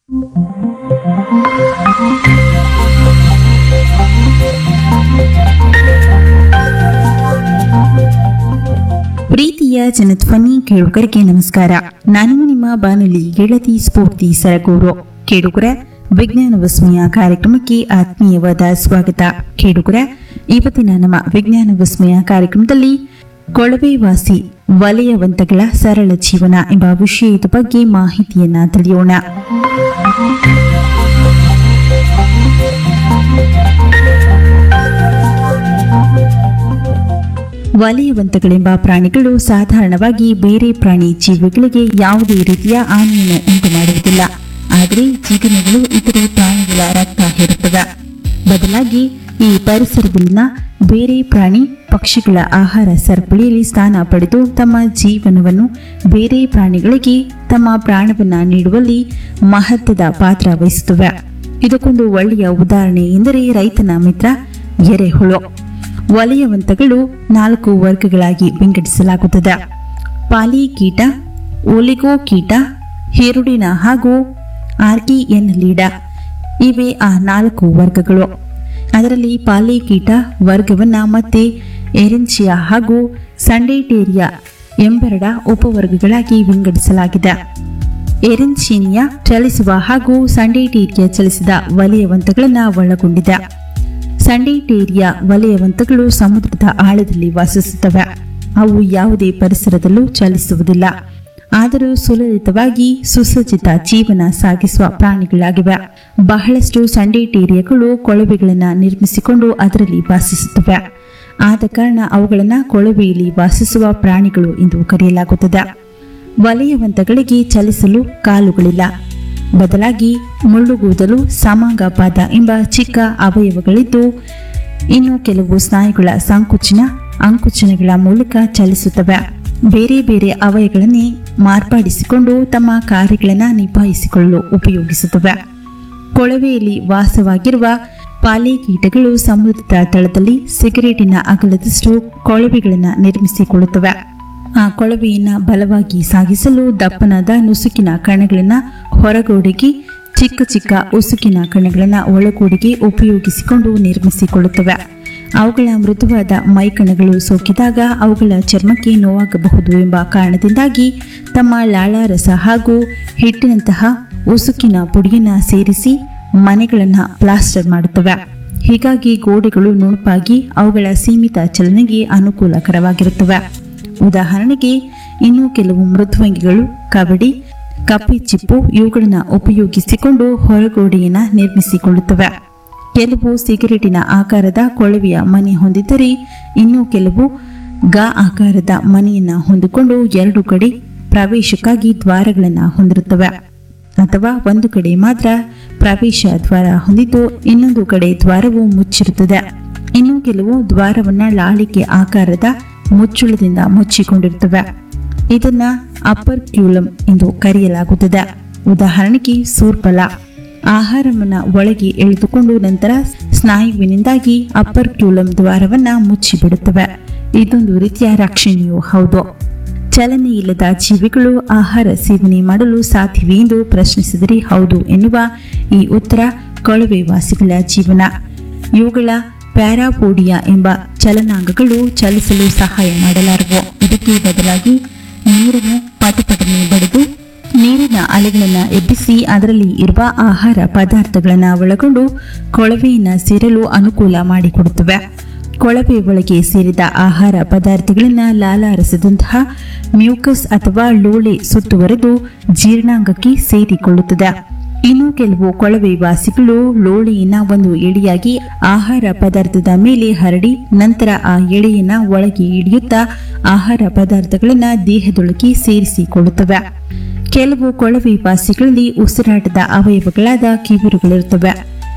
ಪ್ರೀತಿಯ ಜನಧ್ವನಿ ಕೇಳುಗರಿಗೆ ನಮಸ್ಕಾರ ನಾನು ನಿಮ್ಮ ಬಾನುಲಿ ಗೆಳತಿ ಸ್ಫೂರ್ತಿ ಸರಗೂರು ಕೇಳುಗರ ವಿಜ್ಞಾನ ವಿಸ್ಮಯ ಕಾರ್ಯಕ್ರಮಕ್ಕೆ ಆತ್ಮೀಯವಾದ ಸ್ವಾಗತ ಕೇಳುಗರ ಇವತ್ತಿನ ನಮ್ಮ ವಿಜ್ಞಾನ ವಿಸ್ಮಯ ಕಾರ್ಯಕ್ರಮದಲ್ಲಿ ಕೊಳವೆವಾಸಿ ವಲಯವಂತಗಳ ಸರಳ ಜೀವನ ಎಂಬ ವಿಷಯದ ಬಗ್ಗೆ ಮಾಹಿತಿಯನ್ನ ತಿಳಿಯೋಣ ವಲಯವಂತಗಳೆಂಬ ಪ್ರಾಣಿಗಳು ಸಾಧಾರಣವಾಗಿ ಬೇರೆ ಪ್ರಾಣಿ ಜೀವಿಗಳಿಗೆ ಯಾವುದೇ ರೀತಿಯ ಹಾನಿಯನ್ನು ಉಂಟು ಮಾಡುವುದಿಲ್ಲ ಆದರೆ ಜೀವನಗಳು ಇತರೆ ಪ್ರಾಣಿಗಳ ರಕ್ತ ಹೇರುತ್ತವೆ ಬದಲಾಗಿ ಈ ಪರಿಸರದಲ್ಲಿನ ಬೇರೆ ಪ್ರಾಣಿ ಪಕ್ಷಿಗಳ ಆಹಾರ ಸರಪಳಿಯಲ್ಲಿ ಸ್ಥಾನ ಪಡೆದು ತಮ್ಮ ಜೀವನವನ್ನು ಬೇರೆ ಪ್ರಾಣಿಗಳಿಗೆ ತಮ್ಮ ಪ್ರಾಣವನ್ನ ನೀಡುವಲ್ಲಿ ಮಹತ್ವದ ಪಾತ್ರ ವಹಿಸುತ್ತವೆ ಇದಕ್ಕೊಂದು ಒಳ್ಳೆಯ ಉದಾಹರಣೆ ಎಂದರೆ ರೈತನ ಮಿತ್ರ ಎರೆಹುಳು ವಲಯವಂತಗಳು ನಾಲ್ಕು ವರ್ಗಗಳಾಗಿ ವಿಂಗಡಿಸಲಾಗುತ್ತದೆ ಪಾಲಿ ಕೀಟ ಒಲಿಗೋ ಕೀಟ ಹೆರುಡಿನ ಹಾಗೂ ಆರ್ಕಿಎನ್ ಲೀಡ ಇವೆ ಆ ನಾಲ್ಕು ವರ್ಗಗಳು ಅದರಲ್ಲಿ ಪಾಲಿ ಕೀಟ ವರ್ಗವನ್ನ ಮತ್ತೆ ಎರೆನ್ಚಿಯಾ ಹಾಗೂ ಸಂಡೇಟೇರಿಯಾ ಎಂಬೆರಡ ಉಪವರ್ಗಗಳಾಗಿ ವಿಂಗಡಿಸಲಾಗಿದೆ ಎರೆನ್ಚಿನಿಯಾ ಚಲಿಸುವ ಹಾಗೂ ಸಂಡೇಟೇರಿಯಾ ಚಲಿಸಿದ ವಲಯವಂತಗಳನ್ನು ಒಳಗೊಂಡಿದೆ ಸಂಡೇಟೇರಿಯಾ ವಲಯವಂತಗಳು ಸಮುದ್ರದ ಆಳದಲ್ಲಿ ವಾಸಿಸುತ್ತವೆ ಅವು ಯಾವುದೇ ಪರಿಸರದಲ್ಲೂ ಚಲಿಸುವುದಿಲ್ಲ ಆದರೂ ಸುಲಲಿತವಾಗಿ ಸುಸಜ್ಜಿತ ಜೀವನ ಸಾಗಿಸುವ ಪ್ರಾಣಿಗಳಾಗಿವೆ ಬಹಳಷ್ಟು ಸಂಡೇಟೇರಿಯಾಗಳು ಕೊಳವೆಗಳನ್ನು ನಿರ್ಮಿಸಿಕೊಂಡು ಅದರಲ್ಲಿ ವಾಸಿಸುತ್ತವೆ ಆದ ಕಾರಣ ಅವುಗಳನ್ನು ಕೊಳವೆಯಲ್ಲಿ ವಾಸಿಸುವ ಪ್ರಾಣಿಗಳು ಎಂದು ಕರೆಯಲಾಗುತ್ತದೆ ವಲಯವಂತಗಳಿಗೆ ಚಲಿಸಲು ಕಾಲುಗಳಿಲ್ಲ ಬದಲಾಗಿ ಮುಳ್ಳುಗೂದಲು ಸಮಾಂಗಪಾದ ಎಂಬ ಚಿಕ್ಕ ಅವಯವಗಳಿದ್ದು ಇನ್ನು ಕೆಲವು ಸ್ನಾಯುಗಳ ಸಂಕುಚನ ಅಂಕುಚನಗಳ ಮೂಲಕ ಚಲಿಸುತ್ತವೆ ಬೇರೆ ಬೇರೆ ಅವಯಗಳನ್ನೇ ಮಾರ್ಪಡಿಸಿಕೊಂಡು ತಮ್ಮ ಕಾರ್ಯಗಳನ್ನು ನಿಭಾಯಿಸಿಕೊಳ್ಳಲು ಉಪಯೋಗಿಸುತ್ತವೆ ಕೊಳವೆಯಲ್ಲಿ ವಾಸವಾಗಿರುವ ಪಾಲಿಕೀಟಗಳು ಸಮುದ್ರದ ತಳದಲ್ಲಿ ಸಿಗರೇಟಿನ ಅಗಲದಷ್ಟು ಕೊಳವೆಗಳನ್ನು ನಿರ್ಮಿಸಿಕೊಳ್ಳುತ್ತವೆ ಆ ಕೊಳವೆಯನ್ನು ಬಲವಾಗಿ ಸಾಗಿಸಲು ದಪ್ಪನಾದ ನುಸುಕಿನ ಕಣಗಳನ್ನು ಹೊರಗೋಡಿಗೆ ಚಿಕ್ಕ ಚಿಕ್ಕ ಉಸುಕಿನ ಕಣಗಳನ್ನು ಒಳಗೋಡಿಗೆ ಉಪಯೋಗಿಸಿಕೊಂಡು ನಿರ್ಮಿಸಿಕೊಳ್ಳುತ್ತವೆ ಅವುಗಳ ಮೃದುವಾದ ಮೈಕಣಗಳು ಸೋಕಿದಾಗ ಅವುಗಳ ಚರ್ಮಕ್ಕೆ ನೋವಾಗಬಹುದು ಎಂಬ ಕಾರಣದಿಂದಾಗಿ ತಮ್ಮ ಲಾಳಾರಸ ಹಾಗೂ ಹಿಟ್ಟಿನಂತಹ ಉಸುಕಿನ ಪುಡಿಯನ್ನು ಸೇರಿಸಿ ಮನೆಗಳನ್ನು ಪ್ಲಾಸ್ಟರ್ ಮಾಡುತ್ತವೆ ಹೀಗಾಗಿ ಗೋಡೆಗಳು ನುಣುಪಾಗಿ ಅವುಗಳ ಸೀಮಿತ ಚಲನೆಗೆ ಅನುಕೂಲಕರವಾಗಿರುತ್ತವೆ ಉದಾಹರಣೆಗೆ ಇನ್ನು ಕೆಲವು ಮೃದ್ವಂಗಿಗಳು ಕಬಡ್ಡಿ ಕಪ್ಪೆ ಚಿಪ್ಪು ಇವುಗಳನ್ನು ಉಪಯೋಗಿಸಿಕೊಂಡು ಹೊರಗೋಡೆಯನ್ನು ನಿರ್ಮಿಸಿಕೊಳ್ಳುತ್ತವೆ ಕೆಲವು ಸಿಗರೇಟಿನ ಆಕಾರದ ಕೊಳವೆಯ ಮನೆ ಹೊಂದಿದ್ದರೆ ಇನ್ನು ಕೆಲವು ಗಾ ಆಕಾರದ ಮನೆಯನ್ನು ಹೊಂದಿಕೊಂಡು ಎರಡು ಕಡೆ ಪ್ರವೇಶಕ್ಕಾಗಿ ದ್ವಾರಗಳನ್ನು ಹೊಂದಿರುತ್ತವೆ ಅಥವಾ ಒಂದು ಕಡೆ ಮಾತ್ರ ಪ್ರವೇಶ ದ್ವಾರ ಹೊಂದಿದ್ದು ಇನ್ನೊಂದು ಕಡೆ ದ್ವಾರವು ಮುಚ್ಚಿರುತ್ತದೆ ಇನ್ನು ಕೆಲವು ದ್ವಾರವನ್ನ ಲಾಳಿಕೆ ಆಕಾರದ ಮುಚ್ಚುಳದಿಂದ ಮುಚ್ಚಿಕೊಂಡಿರುತ್ತವೆ ಇದನ್ನ ಅಪ್ಪರ್ ಕ್ಯೂಲಮ್ ಎಂದು ಕರೆಯಲಾಗುತ್ತದೆ ಉದಾಹರಣೆಗೆ ಸೂರ್ಪಲ ಆಹಾರವನ್ನ ಒಳಗೆ ಎಳೆದುಕೊಂಡು ನಂತರ ಸ್ನಾಯುವಿನಿಂದಾಗಿ ಅಪ್ಪರ್ ಕ್ಯೂಲಮ್ ದ್ವಾರವನ್ನ ಮುಚ್ಚಿಬಿಡುತ್ತವೆ ಇದೊಂದು ರೀತಿಯ ರಕ್ಷಣೆಯೂ ಹೌದು ಚಲನೆ ಇಲ್ಲದ ಜೀವಿಗಳು ಆಹಾರ ಸೇವನೆ ಮಾಡಲು ಸಾಧ್ಯವೇ ಎಂದು ಪ್ರಶ್ನಿಸಿದರೆ ಹೌದು ಎನ್ನುವ ಈ ಉತ್ತರ ಕೊಳವೆ ವಾಸಿಗಳ ಜೀವನ ಇವುಗಳ ಪ್ಯಾರಾಪೋಡಿಯಾ ಎಂಬ ಚಲನಾಂಗಗಳು ಚಲಿಸಲು ಸಹಾಯ ಮಾಡಲಾರವು ಇದಕ್ಕೆ ಬದಲಾಗಿ ನೀರನ್ನು ಪಟಪಟನೆ ಬಡಿದು ನೀರಿನ ಅಲೆಗಳನ್ನು ಎಬ್ಬಿಸಿ ಅದರಲ್ಲಿ ಇರುವ ಆಹಾರ ಪದಾರ್ಥಗಳನ್ನು ಒಳಗೊಂಡು ಕೊಳವೆಯನ್ನು ಸೇರಲು ಅನುಕೂಲ ಮಾಡಿಕೊಡುತ್ತವೆ ಕೊಳವೆ ಒಳಗೆ ಸೇರಿದ ಆಹಾರ ಪದಾರ್ಥಗಳನ್ನು ಲಾಲಾರಸದಂತಹ ಮ್ಯೂಕಸ್ ಅಥವಾ ಲೋಳೆ ಸುತ್ತುವರೆದು ಜೀರ್ಣಾಂಗಕ್ಕೆ ಸೇರಿಕೊಳ್ಳುತ್ತದೆ ಇನ್ನು ಕೆಲವು ಕೊಳವೆ ವಾಸಿಗಳು ಲೋಳೆಯನ್ನ ಒಂದು ಎಳೆಯಾಗಿ ಆಹಾರ ಪದಾರ್ಥದ ಮೇಲೆ ಹರಡಿ ನಂತರ ಆ ಎಳೆಯನ್ನ ಒಳಗೆ ಹಿಡಿಯುತ್ತಾ ಆಹಾರ ಪದಾರ್ಥಗಳನ್ನ ದೇಹದೊಳಗೆ ಸೇರಿಸಿಕೊಳ್ಳುತ್ತವೆ ಕೆಲವು ಕೊಳವೆ ವಾಸಿಗಳಲ್ಲಿ ಉಸಿರಾಟದ ಅವಯವಗಳಾದ ಕಿವಿರುಗಳಿರುತ್ತವೆ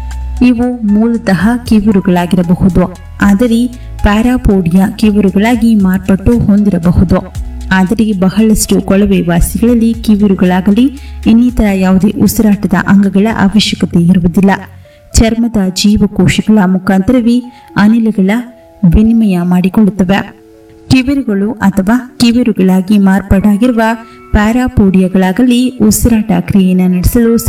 ಇವು ಮೂಲತಃ ಕಿವಿರುಗಳಾಗಿರಬಹುದು ಆದರೆ ಪ್ಯಾರಾಪೋಡಿಯಾ ಕಿವಿರುಗಳಾಗಿ ಮಾರ್ಪಟ್ಟು ಹೊಂದಿರಬಹುದು ಆದರೆ ಬಹಳಷ್ಟು ಕೊಳವೆ ವಾಸಿಗಳಲ್ಲಿ ಕಿವಿರುಗಳಾಗಲಿ ಇನ್ನಿತರ ಯಾವುದೇ ಉಸಿರಾಟದ ಅಂಗಗಳ ಅವಶ್ಯಕತೆ ಇರುವುದಿಲ್ಲ ಚರ್ಮದ ಜೀವಕೋಶಗಳ ಮುಖಾಂತರವೇ ಅನಿಲಗಳ ವಿನಿಮಯ ಮಾಡಿಕೊಳ್ಳುತ್ತವೆ ಕಿವಿರುಗಳು ಅಥವಾ ಕಿವಿರುಗಳಾಗಿ ಮಾರ್ಪಾಡಾಗಿರುವ ಪ್ಯಾರಾಪೋಡಿಯಾಗಳಾಗಲಿ ಉಸಿರಾಟ ಕ್ರಿಯೆಯನ್ನು ನಡೆಸಲು